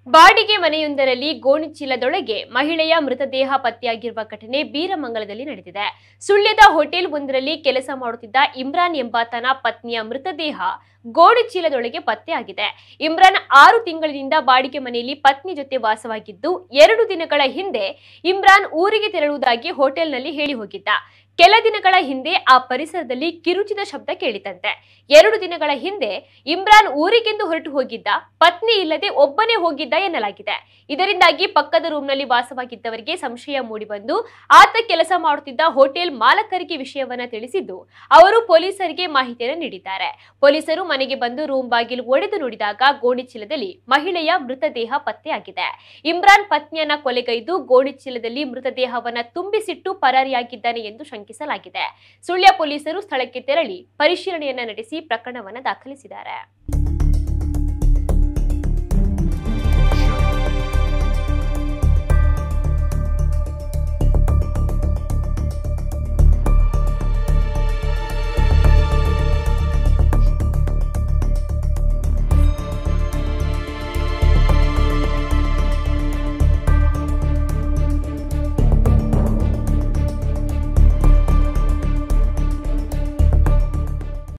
ಬಾಡಿಗೆ ಮನೆಯೊಂದರಲ್ಲಿ ಗೋಣಿಚೀಲದೊಳಗೆ ಮಹಿಳೆಯ ಮೃತದೇಹ ಪತ್ತೆಯಾಗಿರುವ ಘಟನೆ ಬೀರಮಂಗಲದಲ್ಲಿ ನಡೆದಿದೆ ಸುಳ್ಯದ ಹೋಟೆಲ್ ಒಂದರಲ್ಲಿ ಕೆಲಸ ಮಾಡುತ್ತಿದ್ದ ಇಮ್ರಾನ್ ಎಂಬಾತನ ಪತ್ನಿಯ ಮೃತದೇಹ ಗೋಣಿಚೀಲದೊಳಗೆ ಪತ್ತೆಯಾಗಿದೆ ಇಮ್ರಾನ್ ಆರು ತಿಂಗಳಿನಿಂದ ಬಾಡಿಗೆ ಮನೆಯಲ್ಲಿ ಪತ್ನಿ ಜೊತೆ ವಾಸವಾಗಿದ್ದು ಎರಡು ದಿನಗಳ ಹಿಂದೆ ಇಮ್ರಾನ್ ಊರಿಗೆ ತೆರಳುವುದಾಗಿ ಹೋಟೆಲ್ನಲ್ಲಿ ಹೇಳಿ ಹೋಗಿದ್ದ ಕೆಲ ದಿನಗಳ ಹಿಂದೆ ಆ ಪರಿಸರದಲ್ಲಿ ಕಿರುಚಿದ ಶಬ್ದ ಕೇಳಿತಂತೆ ಎರಡು ದಿನಗಳ ಹಿಂದೆ ಇಮ್ರಾನ್ ಊರಿಗೆಂದು ಹೊರಟು ಹೋಗಿದ್ದ ಪತ್ನಿ ಇಲ್ಲದೆ ಒಬ್ಬನೇ ಹೋಗಿದ್ದ ಎನ್ನಲಾಗಿದೆ ಇದರಿಂದಾಗಿ ಪಕ್ಕದ ರೂಮ್ನಲ್ಲಿ ವಾಸವಾಗಿದ್ದವರಿಗೆ ಸಂಶಯ ಮೂಡಿಬಂದು ಆತ ಕೆಲಸ ಮಾಡುತ್ತಿದ್ದ ಹೋಟೆಲ್ ಮಾಲಕರಿಗೆ ವಿಷಯವನ್ನ ತಿಳಿಸಿದ್ದು ಅವರು ಪೊಲೀಸರಿಗೆ ಮಾಹಿತಿಯನ್ನು ನೀಡಿದ್ದಾರೆ ಪೊಲೀಸರು ಮನೆಗೆ ಬಂದು ರೂಮ್ ಬಾಗಿಲು ಒಡೆದು ನೋಡಿದಾಗ ಗೋಣಿಚೀಲದಲ್ಲಿ ಮಹಿಳೆಯ ಮೃತದೇಹ ಪತ್ತೆಯಾಗಿದೆ ಇಮ್ರಾನ್ ಪತ್ನಿಯನ್ನ ಕೊಲೆಗೈದು ಗೋಣಿಚೀಲದಲ್ಲಿ ಮೃತದೇಹವನ್ನ ತುಂಬಿಸಿಟ್ಟು ಪರಾರಿಯಾಗಿದ್ದಾನೆ ಎಂದು ಶಂಕಿಸಲಾಗಿದೆ ಸುಳ್ಯ ಪೊಲೀಸರು ಸ್ಥಳಕ್ಕೆ ತೆರಳಿ ಪರಿಶೀಲನೆಯನ್ನ ನಡೆಸಿ ಪ್ರಕರಣವನ್ನ ದಾಖಲಿಸಿದ್ದಾರೆ